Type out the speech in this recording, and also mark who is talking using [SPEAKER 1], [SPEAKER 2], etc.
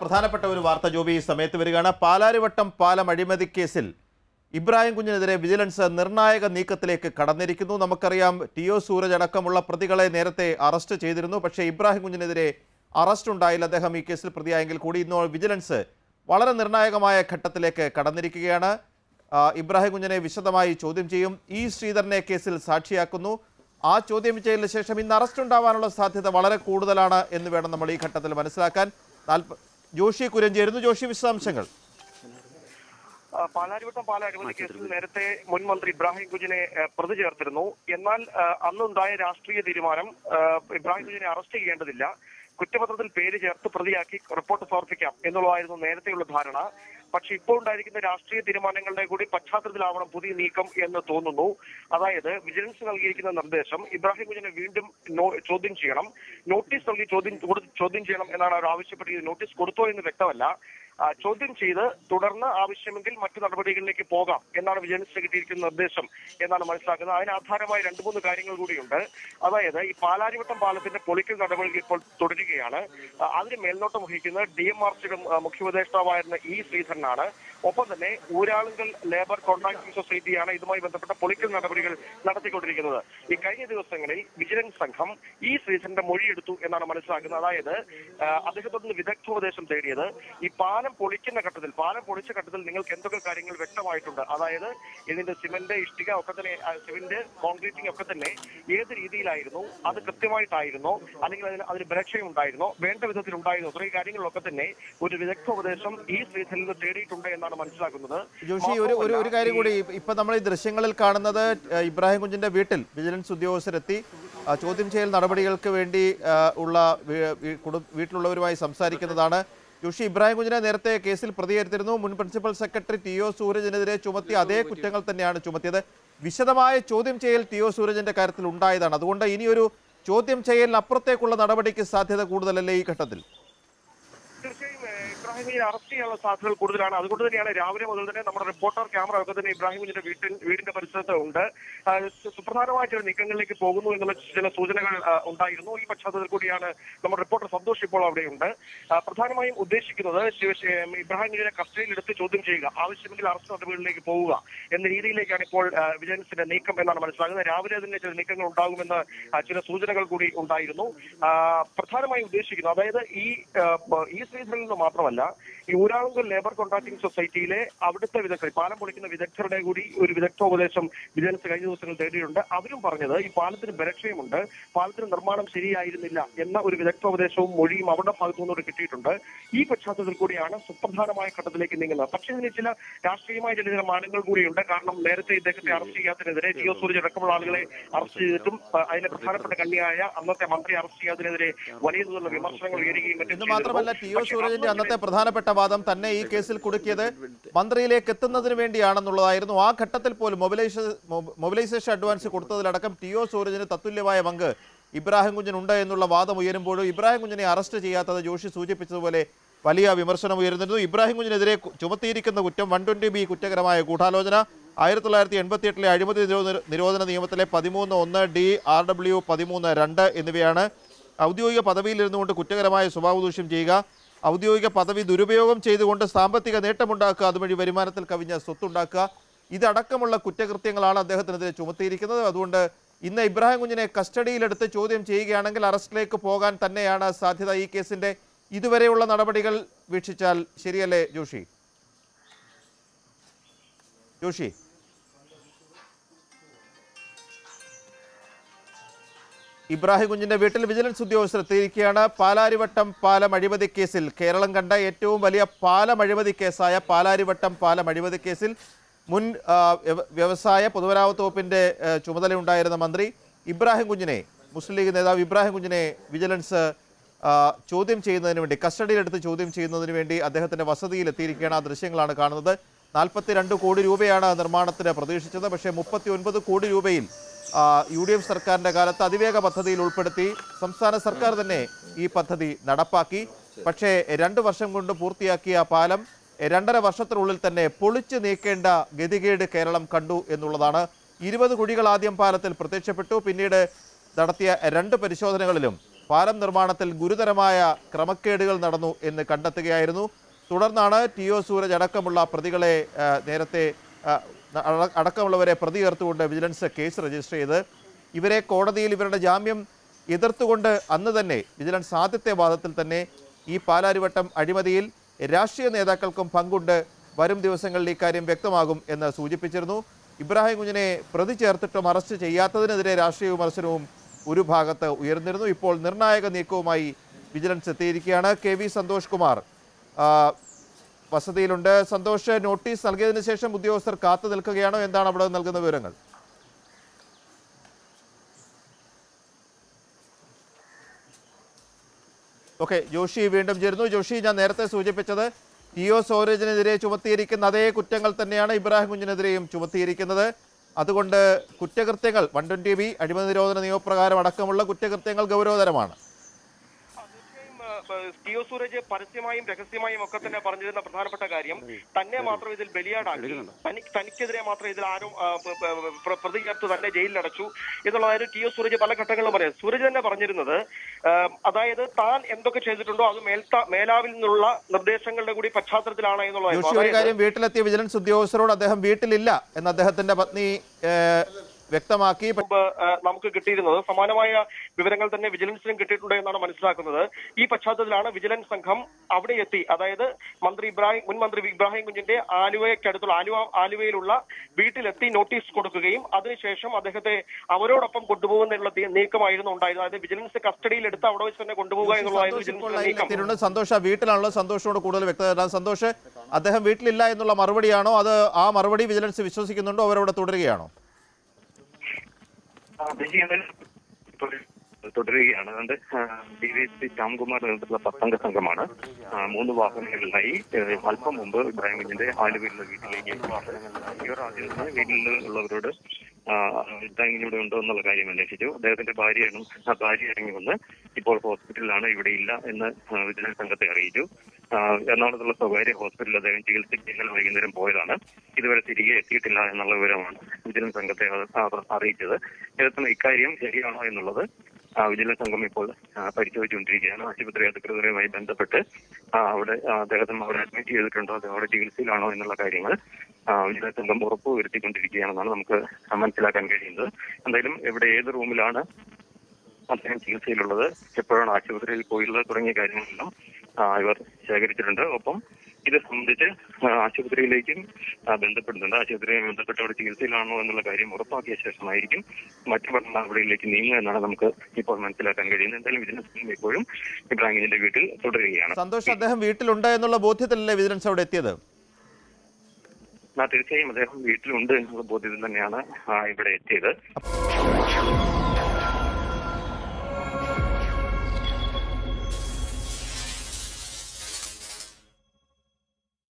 [SPEAKER 1] പ്രധാനപ്പെട്ട ഒരു വാർത്ത ജോബി ഈ സമയത്ത് വരികയാണ് പാലാരിവട്ടം പാലം അഴിമതി കേസിൽ ഇബ്രാഹിം കുഞ്ഞിനെതിരെ വിജിലൻസ് നിർണായക നീക്കത്തിലേക്ക് കടന്നിരിക്കുന്നു നമുക്കറിയാം ടി ഒ സൂരജ് അടക്കമുള്ള പ്രതികളെ നേരത്തെ അറസ്റ്റ് ചെയ്തിരുന്നു പക്ഷേ ഇബ്രാഹിം കുഞ്ഞിനെതിരെ അറസ്റ്റ് ഉണ്ടായില്ല അദ്ദേഹം ഈ കേസിൽ പ്രതിയായെങ്കിൽ കൂടി ഇന്ന് വിജിലൻസ് വളരെ നിർണായകമായ ഘട്ടത്തിലേക്ക് കടന്നിരിക്കുകയാണ് ആ, ഇബ്രാഹിം കുഞ്ഞിനെ വിശദമായി ചോദ്യം ചെയ്യും ഇ ശ്രീധരനെ കേസിൽ സാക്ഷിയാക്കുന്നു ആ ചോദ്യം ചെയ്യലിന് ശേഷം ഇന്ന് അറസ്റ്റ് ഉണ്ടാവാനുള്ള സാധ്യത വളരെ കൂടുതലാണ് എന്ന് വേണം നമ്മൾ ഈ ഘട്ടത്തിൽ മനസ്സിലാക്കാൻ നാൽപ്പ ജോഷി കുരഞ്ചേരുന്നു ജോഷി വിശദാംശങ്ങൾ
[SPEAKER 2] ആ, പാലാരിവട്ടം പാല അഴിമതി കേസിൽ നേരത്തെ മുൻ മന്ത്രി ഇബ്രാഹിം കുഞ്ഞിനെ ആ, പ്രതി ചേർത്തിരുന്നു എന്നാൽ ആ, അന്നുണ്ടായ രാഷ്ട്രീയ തീരുമാനം ആ, ഇബ്രാഹിം കുഞ്ഞിനെ അറസ്റ്റ് ചെയ്യേണ്ടതില്ല കുറ്റപത്രത്തിൽ പേര് ചേർത്ത് പ്രതിയാക്കി റിപ്പോർട്ട് സമർപ്പിക്കാം എന്നുള്ളതായിരുന്നു നേരത്തെയുള്ള ധാരണ പക്ഷെ ഇപ്പോൾ ഉണ്ടായിരിക്കുന്ന രാഷ്ട്രീയ തീരുമാനങ്ങളുടെ കൂടി പശ്ചാത്തലത്തിലാവണം പുതിയ നീക്കം എന്ന് തോന്നുന്നു അതായത് വിജിലൻസ് നൽകിയിരിക്കുന്ന നിർദ്ദേശം ഇബ്രാഹിം കുഞ്ഞിനെ വീണ്ടും നോ- ചോദ്യം ചെയ്യണം നോട്ടീസ് നൽകി ചോദ്യം കൊടു- ചോദ്യം ചെയ്യണം എന്നാണ് അവർ ആവശ്യപ്പെട്ടത് നോട്ടീസ് കൊടുത്തോ എന്ന് വ്യക്തമല്ല ആ, ചോദ്യം ചെയ്ത് തുടർന്ന് ആവശ്യമെങ്കിൽ മറ്റു നടപടികളിലേക്ക് പോകാം എന്നാണ് വിജിലൻസിന് കിട്ടിയിരിക്കുന്ന നിർദ്ദേശം എന്നാണ് മനസ്സിലാക്കുന്നത് അതിന് ആധാരമായ രണ്ട് മൂന്ന് കാര്യങ്ങൾ കൂടിയുണ്ട് അതായത് ഈ പാലാരിവട്ടം പാലത്തിന്റെ പൊളിക്കൽ നടപടികൾ ഇപ്പോൾ തുടരുകയാണ് ആ, അതിന് മേൽനോട്ടം വഹിക്കുന്നത് ഡി എം ആർ സിയുടെ മുഖ്യോപദേഷ്ടാവായിരുന്ന ഇ ശ്രീധരനാണ് ഒപ്പം തന്നെ ഊരാളുങ്കൽ ലേബർ കോൺട്രാക്ടിംഗ് സൊസൈറ്റിയാണ് ഇതുമായി ബന്ധപ്പെട്ട പൊളിക്കൽ നടപടികൾ നടത്തിക്കൊണ്ടിരിക്കുന്നത് ഈ കഴിഞ്ഞ ദിവസങ്ങളിൽ വിജിലൻസ് സംഘം ഈ ശ്രീധരന്റെ മൊഴിയെടുത്തു എന്നാണ് മനസ്സിലാക്കുന്നത് അതായത് ആ, അദ്ദേഹത്തോട് നിന്ന് വിദഗ്ധോപദേശം തേടിയത് ഈ പാലം പൊളിക്കുന്ന ഘട്ടത്തിൽ പാലം പൊളിച്ച ഘട്ടത്തിൽ നിങ്ങൾക്ക് എന്തൊക്കെ കാര്യങ്ങൾ വ്യക്തമായിട്ടുണ്ട് അതായത് ഇതിന്റെ സിമന്റ് ഇഷ്ടിക ഒക്കെ തന്നെ ആ, സിമന്റ് കോൺക്രീറ്റിംഗ് ഒക്കെ തന്നെ ഏത് രീതിയിലായിരുന്നു അത് കൃത്യമായിട്ടായിരുന്നോ അല്ലെങ്കിൽ അതിന് അതിന് ബലക്ഷയം ഉണ്ടായിരുന്നോ വേണ്ട വിധത്തിൽ ഉണ്ടായിരുന്നോ തുടങ്ങിയ കാര്യങ്ങളിലൊക്കെ തന്നെ ഒരു വിദഗ്ധോപദേശം ഈ ശ്രീധരനിൽ നിന്ന് തേടിയിട്ടുണ്ട് എന്നാണ് മനസ്സിലാക്കുന്നത്
[SPEAKER 1] ജോഷി ഒരു ഒരു ഒരു കാര്യം കൂടി ഇപ്പൊ നമ്മൾ ഈ ദൃശ്യങ്ങളിൽ കാണുന്നത് ഏഹ്, ഇബ്രാഹിം കുഞ്ഞിന്റെ വീട്ടിൽ വിജിലൻസ് ഉദ്യോഗസ്ഥരെത്തി ആ, ചോദ്യം ചെയ്യൽ നടപടികൾക്ക് വേണ്ടി ആ, ഉള്ള വീ- വീ- കുടു- വീട്ടിലുള്ളവരുമായി സംസാരിക്കുന്നതാണ് ജോഷി ഇബ്രാഹിം കുഞ്ഞിനെ നേരത്തെ കേസിൽ പ്രതികരിച്ചിരുന്നു മുൻ പ്രിൻസിപ്പൽ സെക്രട്ടറി ടി ഒ സൂരജിനെതിരെ ചുമത്തിയ അതേ കുറ്റങ്ങൾ തന്നെയാണ് ചുമത്തിയത് വിശദമായ ചോദ്യം ചെയ്യൽ ടി ഒ സൂരജിന്റെ കാര്യത്തിൽ ഉണ്ടായതാണ് അതുകൊണ്ട് ഇനിയൊരു ചോദ്യം ചെയ്യലിന് അപ്പുറത്തേക്കുള്ള നടപടിക്ക് സാധ്യത കൂടുതലല്ലേ ഈ ഘട്ടത്തിൽ
[SPEAKER 2] തീർച്ചയായും ഏഹ്, ഇബ്രാഹിം കുഞ്ഞിനെ അറസ്റ്റ് ചെയ്യാനുള്ള സാധ്യതകൾ കൂടുതലാണ് അതുകൊണ്ട് തന്നെയാണ് രാവിലെ മുതൽ തന്നെ നമ്മുടെ റിപ്പോർട്ടർ ക്യാമറ ഒക്കെ തന്നെ ഇബ്രാഹിം കുഞ്ഞിന്റെ വീട്ടിൽ വീടിന്റെ പരിസരത്ത് ഉണ്ട് ആ, സു- സുപ്രധാനമായ ചില നീക്കങ്ങളിലേക്ക് പോകുന്നു എന്നുള്ള ചില സൂചനകൾ ആ, ഉണ്ടായിരുന്നു ഈ പശ്ചാത്തലത്തിൽ കൂടിയാണ് നമ്മുടെ റിപ്പോർട്ടർ സന്തോഷ് ഇപ്പോൾ അവിടെയുണ്ട് ആ, പ്രധാനമായും ഉദ്ദേശിക്കുന്നത് ശിവ- ഏഹ്, ഇബ്രാഹിം കുഞ്ഞിനെ കസ്റ്റഡിയിൽ എടുത്ത് ചോദ്യം ചെയ്യുക ആവശ്യമെങ്കിൽ അറസ്റ്റ് നടപടികളിലേക്ക് പോവുക എന്ന രീതിയിലേക്കാണ് ഇപ്പോൾ ആ, വിജിലൻസിന്റെ നീക്കം എന്നാണ് മനസ്സിലാകുന്നത് രാവിലെ തന്നെ ചില നീക്കങ്ങൾ ഉണ്ടാകുമെന്ന് ആ, ചില സൂചനകൾ കൂടി ഉണ്ടായിരുന്നു ആ, പ്രധാനമായും ഉദ്ദേശിക്കുന്നത് അതായത് ഈ ആ, ബ- ഈ ശ്രീധരനിൽ നിന്ന് മാത്രമല്ല ഈ ഊരാളുങ്കൽ ലേബർ കോൺട്രാക്ടിംഗ് സൊസൈറ്റിയിലെ അവിടുത്തെ വിദഗ്ധർ പാലം പൊളിക്കുന്ന വിദഗ്ധരുടെ കൂടി ഒരു വിദഗ്ധോപദേശം വിജിലൻസ് കഴിഞ്ഞ ദിവസങ്ങൾ തേടിയിട്ടുണ്ട് അവരും പറഞ്ഞത് ഈ പാലത്തിന് ബലക്ഷയമുണ്ട് പാലത്തിന് നിർമ്മാണം ശരിയായിരുന്നില്ല എന്ന ഒരു വിദഗ്ധോപദേശവും മൊഴിയും അവരുടെ ഭാഗത്തു നിന്നോട് കിട്ടിയിട്ടുണ്ട് ഈ പശ്ചാത്തലത്തിൽ കൂടിയാണ് സുപ്രധാനമായ ഘട്ടത്തിലേക്ക് നീങ്ങുന്നത് പക്ഷേ ഇതിന് ചില രാഷ്ട്രീയമായ ചില ചില മാനങ്ങൾ കൂടിയുണ്ട് കാരണം നേരത്തെ ഇദ്ദേഹത്തെ അറസ്റ്റ് ചെയ്യാത്തതിനെതിരെ ജിയോ സൂരജ് അടക്കമുള്ള ആളുകളെ അറസ്റ്റ് ചെയ്തിട്ടും ആ, അതിലെ പ്രധാനപ്പെട്ട കണ്ണിയായ അന്നത്തെ മന്ത്രി അറസ്റ്റ് ചെയ്യാത്തതിനെതിരെ വലിയ തോതിലുള്ള വിമർശനങ്ങൾ ഉയരുകയും മറ്റും
[SPEAKER 1] ഇത് മാത്രമല്ല ടി
[SPEAKER 2] ചെയ്തിരുന്നു.
[SPEAKER 1] ഒ
[SPEAKER 2] പക്ഷേ
[SPEAKER 1] സൂരജിന്റെ
[SPEAKER 2] അന്ന്
[SPEAKER 1] അന്നത്തെ പ്രധാനപ്പെട്ട വാദം തന്നെ ഈ കേസിൽ കുടുക്കിയത് മന്ത്രിയിലേക്ക് എത്തുന്നതിന് വേണ്ടിയാണെന്നുള്ളതായിരുന്നു ആ ഘട്ടത്തിൽ പോലും മൊബിലൈസേഷൻ മൊബിലൈസേഷൻ അഡ്വാൻസ് കൊടുത്തതിലടക്കം ടി ഒ സൂരജിന് തത്തുല്യമായ പങ്ക് ഇബ്രാഹിം കുഞ്ഞിനുണ്ട് എന്നുള്ള വാദം ഉയരുമ്പോഴും ഇബ്രാഹിം കുഞ്ഞിനെ അറസ്റ്റ് ചെയ്യാത്തത് ജോഷി സൂചിപ്പിച്ചതുപോലെ വലിയ വിമർശനം ഉയർന്നിരുന്നു ഇബ്രാഹിം കുഞ്ഞിനെതിരെ കു- ചുമത്തിയിരിക്കുന്ന കുറ്റം വൺ ട്വന്റി ബി കുറ്റകരമായ ഗൂഢാലോചന ആയിരത്തി തൊള്ളായിരത്തി എൺപത്തി എട്ടിലെ അഴിമതി നിരോധന നിരോധന നിയമത്തിലെ പതിമൂന്ന് ഒന്ന് ഡി ആർ ഡബ്ല്യു പതിമൂന്ന് രണ്ട് എന്നിവയാണ് ഔദ്യോഗിക പദവിയിലിരുന്നുകൊണ്ട് കുറ്റകരമായ സ്വഭാവ ദൂഷ്യം ചെയ്യുക ഔദ്യോഗിക പദവി ദുരുപയോഗം ചെയ്തുകൊണ്ട് സാമ്പത്തിക നേട്ടമുണ്ടാക്കുക അതുവഴി വരുമാനത്തിൽ കവിഞ്ഞ സ്വത്തുണ്ടാക്കുക ഇതടക്കമുള്ള കുറ്റകൃത്യങ്ങളാണ് അദ്ദേഹത്തിനെതിരെ ചുമത്തിയിരിക്കുന്നത് അതുകൊണ്ട് ഇന്ന് ഇബ്രാഹിം കുഞ്ഞിനെ കസ്റ്റഡിയിലെടുത്ത് ചോദ്യം ചെയ്യുകയാണെങ്കിൽ അറസ്റ്റിലേക്ക് പോകാൻ തന്നെയാണ് സാധ്യത ഈ കേസിന്റെ ഇതുവരെയുള്ള നടപടികൾ വീക്ഷിച്ചാൽ ശരിയല്ലേ ജോഷി ജോഷി ഇബ്രാഹിം കുഞ്ഞിന്റെ വീട്ടിൽ വിജിലൻസ് ഉദ്യോഗസ്ഥർ എത്തിയിരിക്കുകയാണ് പാലാരിവട്ടം പാലം അഴിമതി കേസിൽ കേരളം കണ്ട ഏറ്റവും വലിയ പാലം അഴിമതി കേസായ പാലാരിവട്ടം പാലം അഴിമതി കേസിൽ മുൻ ആ, വ്യവ- വ്യവസായ പൊതുമരാമത്ത് വകുപ്പിന്റെ ആ, ചുമതലയുണ്ടായിരുന്ന മന്ത്രി ഇബ്രാഹിം കുഞ്ഞിനെ മുസ്ലിം ലീഗ് നേതാവ് ഇബ്രാഹിം കുഞ്ഞിനെ വിജിലൻസ് ആ, ചോദ്യം ചെയ്യുന്നതിന് വേണ്ടി കസ്റ്റഡിയിലെടുത്ത് ചോദ്യം ചെയ്യുന്നതിന് വേണ്ടി അദ്ദേഹത്തിന്റെ വസതിയിൽ എത്തിയിരിക്കുകയാണ് ആ ദൃശ്യങ്ങളാണ് കാണുന്നത് നാൽപ്പത്തിരണ്ട് കോടി രൂപയാണ് നിർമ്മാണത്തിന് പ്രതീക്ഷിച്ചത് പക്ഷേ മുപ്പത്തി ഒൻപത് കോടി രൂപയിൽ ആ, യു ഡി എഫ് സർക്കാരിന്റെ കാലത്ത് അതിവേഗ പദ്ധതിയിൽ ഉൾപ്പെടുത്തി സംസ്ഥാന സർക്കാർ തന്നെ ഈ പദ്ധതി നടപ്പാക്കി പക്ഷേ രണ്ട് വർഷം കൊണ്ട് പൂർത്തിയാക്കിയ പാലം രണ്ടര വർഷത്തിനുള്ളിൽ തന്നെ പൊളിച്ചു നീക്കേണ്ട ഗതികേട് കേരളം കണ്ടു എന്നുള്ളതാണ് ഇരുപത് കുഴികൾ ആദ്യം പാലത്തിൽ പ്രത്യക്ഷപ്പെട്ടു പിന്നീട് നടത്തിയ രണ്ട് പരിശോധനകളിലും പാലം നിർമ്മാണത്തിൽ ഗുരുതരമായ ക്രമക്കേടുകൾ നടന്നു എന്ന് കണ്ടെത്തുകയായിരുന്നു തുടർന്നാണ് ടി ഒ സൂരജ് അടക്കമുള്ള പ്രതികളെ ആ, നേരത്തെ ആ, അട- അടക്കമുള്ളവരെ പ്രതി ചേർത്തുകൊണ്ട് വിജിലൻസ് കേസ് രജിസ്റ്റർ ചെയ്ത് ഇവരെ കോടതിയിൽ ഇവരുടെ ജാമ്യം എതിർത്തുകൊണ്ട് അന്ന് തന്നെ വിജിലൻസ് ആദ്യത്തെ വാദത്തിൽ തന്നെ ഈ പാലാരിവട്ടം അഴിമതിയിൽ രാഷ്ട്രീയ നേതാക്കൾക്കും പങ്കുണ്ട് വരും ദിവസങ്ങളിൽ ഇക്കാര്യം വ്യക്തമാകും എന്ന് സൂചിപ്പിച്ചിരുന്നു ഇബ്രാഹിം കുഞ്ഞിനെ പ്രതി ചേർത്തിട്ടും അറസ്റ്റ് ചെയ്യാത്തതിനെതിരെ രാഷ്ട്രീയ വിമർശനവും ഒരു ഭാഗത്ത് ഉയർന്നിരുന്നു ഇപ്പോൾ നിർണായക നീക്കവുമായി വിജിലൻസ് എത്തിയിരിക്കുകയാണ് കെ വി സന്തോഷ് കുമാർ ആ, വസതിയിലുണ്ട് സന്തോഷ് നോട്ടീസ് നൽകിയതിനു ശേഷം ഉദ്യോഗസ്ഥർ കാത്തു നിൽക്കുകയാണോ എന്താണ് അവിടെ നൽകുന്ന വിവരങ്ങൾ ഓക്കെ ജോഷി വീണ്ടും ചേരുന്നു ജോഷി ഞാൻ നേരത്തെ സൂചിപ്പിച്ചത് ടി ഒ സോരജിനെതിരെ ചുമത്തിയിരിക്കുന്ന അതേ കുറ്റങ്ങൾ തന്നെയാണ് ഇബ്രാഹിം കുഞ്ഞിനെതിരെയും ചുമത്തിയിരിക്കുന്നത് അതുകൊണ്ട് കുറ്റകൃത്യങ്ങൾ വൺ ട്വന്റി ബി അഴിമതി നിരോധന നിയമപ്രകാരം അടക്കമുള്ള കുറ്റകൃത്യങ്ങൾ ഗൗരവതരമാണ്
[SPEAKER 2] തീർച്ചയായും ആ, ടി ഒ സൂരജ് പരസ്യമായും രഹസ്യമായും ഒക്കെ തന്നെ പറഞ്ഞിരുന്ന പ്രധാനപ്പെട്ട കാര്യം തന്നെ മാത്രം ഇതിൽ ബലിയാടാക്കി തനി- തനിക്കെതിരെ മാത്രം ഇതിൽ ആരും ആ, പ- പ- പ്ര- പ്രതി ചേർത്ത് തന്നെ ജയിലിലടച്ചു എന്നുള്ളതായിരുന്നു ടി ഒ സൂരജ് പല ഘട്ടങ്ങളിലും പറയാം സൂരജ് തന്നെ പറഞ്ഞിരുന്നത് ആ, അതായത് താൻ എന്തൊക്കെ ചെയ്തിട്ടുണ്ടോ അത് മേൽത്ത മേലാവിൽ നിന്നുള്ള നിർദ്ദേശങ്ങളുടെ കൂടി പശ്ചാത്തലത്തിലാണ്
[SPEAKER 1] ജോഷി
[SPEAKER 2] എന്നുള്ളതായിരുന്നു
[SPEAKER 1] ഒരു
[SPEAKER 2] അതായത്
[SPEAKER 1] കാര്യം വീട്ടിലെത്തിയ വിജിലൻസ് ഉദ്യോഗസ്ഥരോട് അദ്ദേഹം വീട്ടിലില്ല എന്ന് അദ്ദേഹത്തിന്റെ പത്നി ഏഹ്, വ്യക്തമാക്കി
[SPEAKER 2] മുമ്പ് ആ, നമുക്ക് കിട്ടിയിരുന്നത് സമാനമായ വിവരങ്ങൾ തന്നെ വിജിലൻസിനും കിട്ടിയിട്ടുണ്ട് എന്നാണ് മനസ്സിലാക്കുന്നത് ഈ പശ്ചാത്തലത്തിലാണ് വിജിലൻസ് സംഘം അവിടെ എത്തി അതായത് മന്ത്രി ഇബ്രാഹിം മുൻ മന്ത്രി ഇബ്രാഹിം കുഞ്ഞിന്റെ ആലുവയ്ക്കടുത്തുള്ള ആലുവ ആലുവയിലുള്ള വീട്ടിലെത്തി നോട്ടീസ് കൊടുക്കുകയും അതിനുശേഷം അദ്ദേഹത്തെ അവരോടൊപ്പം കൊണ്ടുപോകുന്നതിനുള്ള തീ- നീക്കമായിരുന്നു ഉണ്ടായിരുന്നത് അതായത് വിജിലൻസ് കസ്റ്റഡിയിൽ എടുത്ത് അവിടെ വെച്ച് തന്നെ കൊണ്ടുപോകുക എന്നുള്ളതായിരുന്നു
[SPEAKER 1] സന്തോഷ് ഇപ്പോൾ
[SPEAKER 2] വിജിലൻസിന്റെ നീക്കം
[SPEAKER 1] ലൈനിലെത്തിയിട്ടുണ്ട് സന്തോഷ് ആ വീട്ടിലാണല്ലോ സന്തോഷിനോട് കൂടുതൽ വ്യക്തത തരാം സന്തോഷ് അദ്ദേഹം വീട്ടിലില്ല എന്നുള്ള മറുപടിയാണോ അത് ആ മറുപടി വിജിലൻസ് വിശ്വസിക്കുന്നുണ്ടോ അവരവിടെ തുടരുകയാണോ
[SPEAKER 3] തുടരുകയാണ് അതുകൊണ്ട് D Y S P Shyamkumar നേതൃത്വത്തിലുള്ള പത്തംഗ സംഘമാണ് ആ, മൂന്ന് വാഹനങ്ങളിലായി ഏഹ്, അല്പം മുമ്പ് ഇബ്രാഹിം കുഞ്ഞിന്റെ ആലുവയിലുള്ള വീട്ടിലേക്ക് ഇവർ ആദ്യം തന്നെ വീട്ടിൽ ഉള്ളവരോട് ആ, ഇബ്രാഹിം കുഞ്ഞ് ഇവിടെ ഉണ്ടോ എന്നുള്ള കാര്യം അന്വേഷിച്ചു അദ്ദേഹത്തിന്റെ ഭാര്യയാണ് ആ ഭാര്യ ഇറങ്ങി വന്ന് ഇപ്പോൾ ഹോസ്പിറ്റലിലാണ് ഇവിടെ ഇല്ല എന്ന് ആ, വിജിലൻസ് സംഘത്തെ അറിയിച്ചു ആ, എറണാകുളത്തുള്ള സ്വകാര്യ ഹോസ്പിറ്റലിൽ അദ്ദേഹം ചികിത്സയ്ക്ക് ഇന്നലെ വൈകുന്നേരം പോയതാണ് ഇതുവരെ തിരികെ എത്തിയിട്ടില്ല എന്നുള്ള വിവരമാണ് വിജിലൻസ് സംഘത്തെ അത് അവർ അറിയിച്ചത് ഏതായാലും ഇക്കാര്യം ശരിയാണോ എന്നുള്ളത് ആ, വിജിലൻസ് സംഘം ഇപ്പോൾ ആ, പരിശോധിച്ചുകൊണ്ടിരിക്കുകയാണ് ആശുപത്രി അധികൃതരുമായി ബന്ധപ്പെട്ട് ആ, അവിടെ ആ, അദ്ദേഹത്തെ അവിടെ അഡ്മിറ്റ് ചെയ്തിട്ടുണ്ടോ അതോ അവിടെ ചികിത്സയിലാണോ എന്നുള്ള കാര്യങ്ങൾ ആ, വിജിലൻസ് സംഘം ഉറപ്പ് വരുത്തിക്കൊണ്ടിരിക്കുകയാണെന്നാണ് നമുക്ക് മനസ്സിലാക്കാൻ കഴിയുന്നത് എന്തായാലും ഇവിടെ ഏത് റൂമിലാണ് അദ്ദേഹം ചികിത്സയിലുള്ളത് എപ്പോഴാണ് ആശുപത്രിയിൽ പോയുള്ളത് തുടങ്ങിയ കാര്യങ്ങളെല്ലാം ആ, ഇവർ ശേഖരിച്ചിട്ടുണ്ട് ഒപ്പം ഇത് സംബന്ധിച്ച് ആ, ആശുപത്രിയിലേക്കും ആ, ബന്ധപ്പെടുന്നുണ്ട് ആശുപത്രിയെ ബന്ധപ്പെട്ട് അവിടെ ചികിത്സയിലാണോ എന്നുള്ള കാര്യം ഉറപ്പാക്കിയ ശേഷമായിരിക്കും മറ്റു പഠന നടപടിയിലേക്ക് നീങ്ങുക എന്നാണ് നമുക്ക് ഇപ്പോൾ മനസ്സിലാക്കാൻ കഴിയുന്നത് എന്തായാലും വിജിലൻസ് ടീം ഇപ്പോഴും ഇബ്രാഹിമിന്റെ വീട്ടിൽ തുടരുകയാണ്
[SPEAKER 1] സന്തോഷ് അദ്ദേഹം വീട്ടിലുണ്ട് എന്നുള്ള ബോധ്യത്തിലല്ലേ വിജിലൻസ് അവിടെ എത്തിയത്
[SPEAKER 3] ആ, തീർച്ചയായും അദ്ദേഹം വീട്ടിലുണ്ട് എന്നുള്ള ബോധ്യത്തിൽ തന്നെയാണ് ആ, ഇവിടെ എത്തിയത്